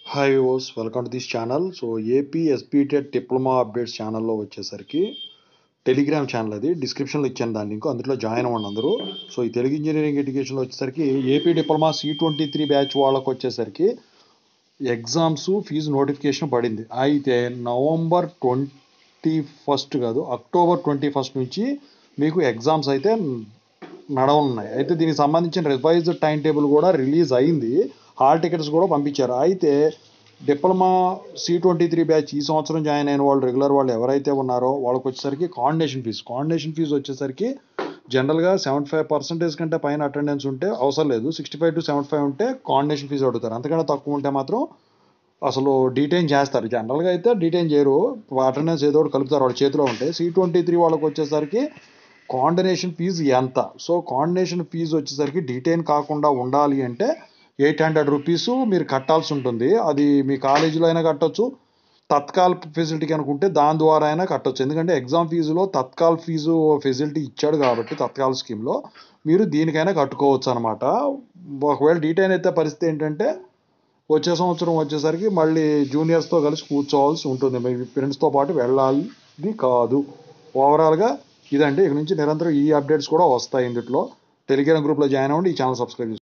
hi ఓస్ welcome to this channel so AP ఎస్పీటెడ్ diploma updates ఛానల్లో వచ్చేసరికి టెలిగ్రామ్ ఛానల్ అది డిస్క్రిప్షన్లో ఇచ్చాను దాని లింక్ అందులో జాయిన్ అవ్వండి అందరూ సో ఈ తెలుగు ఇంజనీరింగ్ ఎడ్యుకేషన్లో వచ్చేసరికి AP diploma C twenty three batch వాళ్ళకి వచ్చేసరికి ఎగ్జామ్స్ ఫీజు నోటిఫికేషన్ పడింది అయితే నవంబర్ ట్వంటీ ఫస్ట్ కాదు అక్టోబర్ ట్వంటీ ఫస్ట్ నుంచి మీకు ఎగ్జామ్స్ అయితే నడవనున్నాయి అయితే దీనికి సంబంధించిన రివైజ్డ్ టైం టేబుల్ కూడా రిలీజ్ అయింది హాల్ టికెట్స్ కూడా పంపించారు అయితే diploma C twenty three batch ఈ సంవత్సరం జాయిన్ అయిన వాళ్ళు రెగ్యులర్ వాళ్ళు ఎవరైతే ఉన్నారో వాళ్ళకి వచ్చేసరికి కాండినేషన్ ఫీజు కాండినేషన్ ఫీజు వచ్చేసరికి జనరల్గా సెవెంటీ ఫైవ్ పర్సెంటేజ్ కంటే పైన అటెండెన్స్ ఉంటే అవసరం లేదు sixty five to seventy five ఉంటే కాండినేషన్ ఫీజు అడుగుతారు అంతకన్నా తక్కువ ఉంటే మాత్రం అసలు డీటైన్ చేస్తారు జనరల్గా అయితే డీటైన్ చేయరు అటెండెన్స్ ఏదో ఒకటి కలుపుతారు వాళ్ళ చేతిలో ఉంటే సి ట్వంటీ త్రీ వాళ్ళకి వచ్చేసరికి కాండినేషన్ ఫీజు ఎంత సో కాండినేషన్ ఫీజు వచ్చేసరికి డీటైన్ కాకుండా ఉండాలి అంటే ఎయిట్ హండ్రెడ్ రూపీస్ మీరు కట్టాల్సి ఉంటుంది అది మీ కాలేజీలో అయినా కట్టొచ్చు తత్కాల్ ఫెసిలిటీకి అనుకుంటే దాని ద్వారా అయినా కట్టొచ్చు ఎందుకంటే ఎగ్జామ్ ఫీజులో తత్కాల్ ఫీజు ఫెసిలిటీ ఇచ్చాడు కాబట్టి తత్కాల్ స్కీమ్లో మీరు దీనికైనా కట్టుకోవచ్చు అనమాట ఒకవేళ డీటైన్ అయితే పరిస్థితి ఏంటంటే వచ్చే సంవత్సరం వచ్చేసరికి మళ్ళీ జూనియర్స్తో కలిసి కూర్చోవాల్సి ఉంటుంది మీ ఫ్రెండ్స్తో పాటు వెళ్ళాలి కాదు ఓవరాల్గా ఇదండి ఇక నుంచి నిరంతరం ఈ అప్డేట్స్ కూడా వస్తాయి ఇందులో టెలిగ్రామ్ గ్రూప్లో జాయిన్ అవ్వండి ఈ ఛానల్ సబ్స్క్రైబ్ చేసుకోండి